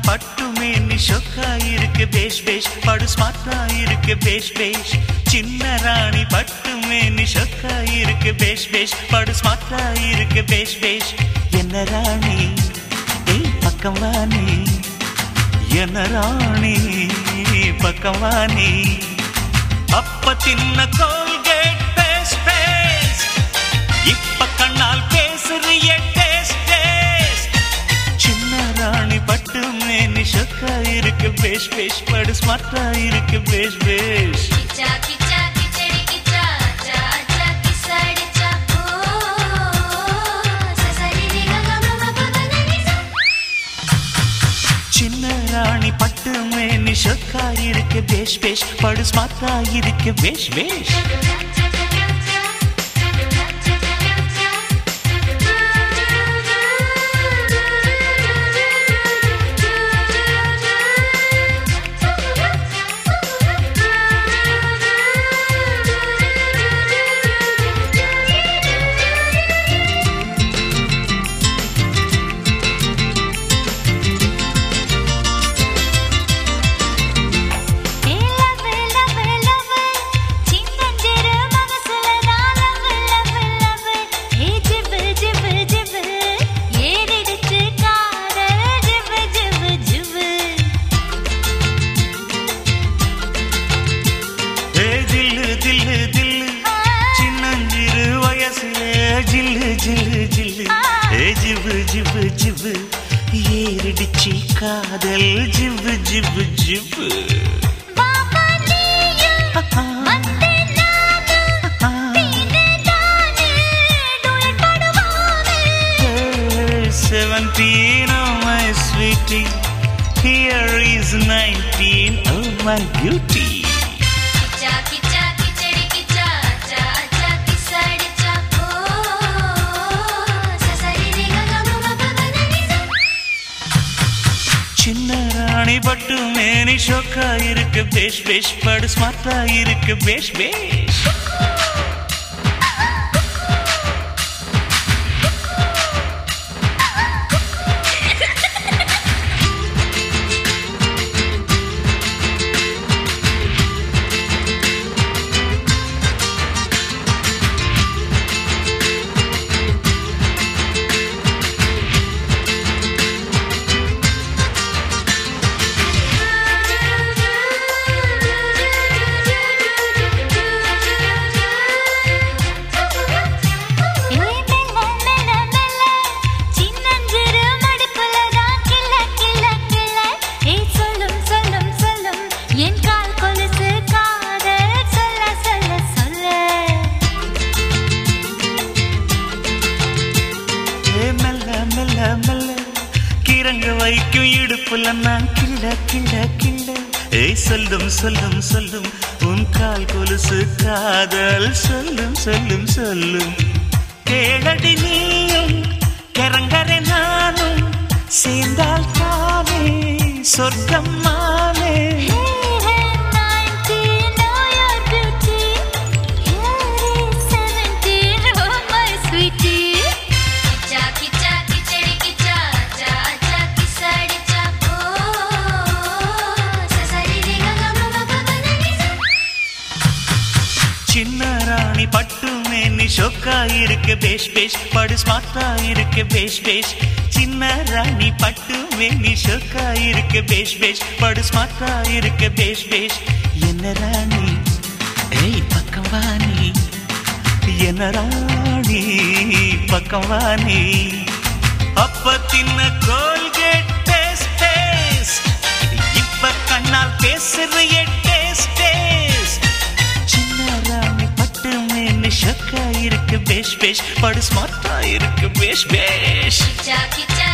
பட்டு மேனி சொக்கா இருக்கு பேஷ் பேஷ் படு ஸ்மார்ட்டா இருக்கு பேஷ் பேஷ் சின்ன ராணி பட்டு மேனி சொக்கா இருக்கு பேஷ் பேஷ் படு ஸ்மார்ட்டா இருக்கு பேஷ் பேஷ் என்ன ராணி ஏய் பக்கம் வாணி என்ன ராணி பக்கம் வாணி அப்ப தின்ன கோல்கேட் பேஸ்ட் பேஸ்ட் இப்ப கண்ணால் பேசுறிய டேஸ்ட் டேஸ்ட் சின்ன ராணி பட்டு மேனி சொக்கா இருக்கு பேஷ் பேஷ் படு ஸ்மார்ட்டா இருக்கு பேஷ் பேஷ் கிச்சா கிச்சா கிச்சடி கிச்சா அச்சா அச்சா கிசாடிச்சா ஓ சசரி ரி க க ம ம ப த ந நி சா சின்ன ராணி பட்டு மேனி சொக்கா இருக்கு பேஷ் பேஷ் படு ஸ்மார்ட்டா இருக்கு பேஷ் பேஷ் ஏ லவ் லவ் லவ் சின்னஞ்சிறு மனசுல நான் லவ் லவ் லவ் ஏ ஜிப் ஜிப் ஜிப் ஏறிடுச்சு காதல் ஜிப் ஜிப் ஜிப் ஏ தில்லு தில்லு தில்லு சின்னஞ்சிறு வயசுல ஜில்லு ஜில்லு ஜில்லு ஏ ஜிவு ஜிவு ஜிவு ஏறிடுச்சு காதல் ஜிவு ஜிவு ஜிவு பாபா நீயும் வந்தே நானும் தீனே தானே டூயட் பாடுவோமே Seventeen, oh my sweetie. Here is nineteen, oh my beauty. கிச்சா கிச்சா கிச்சடி கிச்சா அச்சா அச்சா கிசாடிச்சா ஓ சசரி ரி க க ம ம ப த ந நி சா சின்ன ராணி பட்டு மேனி ஷோக்கா இருக்கு பேஷ் பேஷ் படு ஸ்மார்ட்டா இருக்கு பேஷ் பேஷ் ஏ மெல்ல மெல்ல மெல்ல சின்னஞ்சிறு மடிப்புல தான் கில்ல கில்ல கில்ல ஏ சொல்லும் சொல்லும் சொல்லும் என் கால் கொலுசு காதல் சொல்ல சொல்ல சொல்ல ஏ மெல்ல மெல்ல மெல்ல கிறங்க வைக்கும் இடுப்புல நான் கிள்ள கிள்ள கிள்ள ஏய் சொல்லும் சொல்லும் சொல்லும் உன் கால் கொலுசு காதல் சொல்லும் சொல்லும் சொல்லும் கேளடி நீயும் கிறங்கரை நானும் சேர்ந்தால் தானே சொர்க்கம் மானே Hey, hey, 19, know your beauty. Here is 17, oh my sweetie. Kichcha கிச்சா கிச்சடி கிச்சா அச்சா அச்சா கிசாடிச்சா ஓ சசரி ரி க க ம ம ப த ந நி சா சின்ன ராணி பட்டு மேனி ஷோக்கா இருக்கு பேஷ் பேஷ் படு ஸ்மார்ட்டா இருக்கு பேஷ் பேஷ் சின்ன ராணி பட்டு மேனி ஷோக்கா இருக்கு பேஷ் பேஷ் படு ஸ்மார்ட்டா இருக்கு பேஷ் பேஷ் என்ன ராணி ஏய் பக்கம் வாணி என்ன ராணி பக்கம் வாணி அப்ப தின்ன கோல்கேட் டேஸ்ட் டேஸ்ட் இப்ப கண்ணால் பேசுறிய டேஸ்ட் டேஸ்ட் சின்ன ராணி பட்டு மேனி ஷக்கா இருக்கு பேஷ் பேஷ் படு ஸ்மார்ட்டா இருக்கு பேஷ் பேஷ் கிச்சா கிச்சா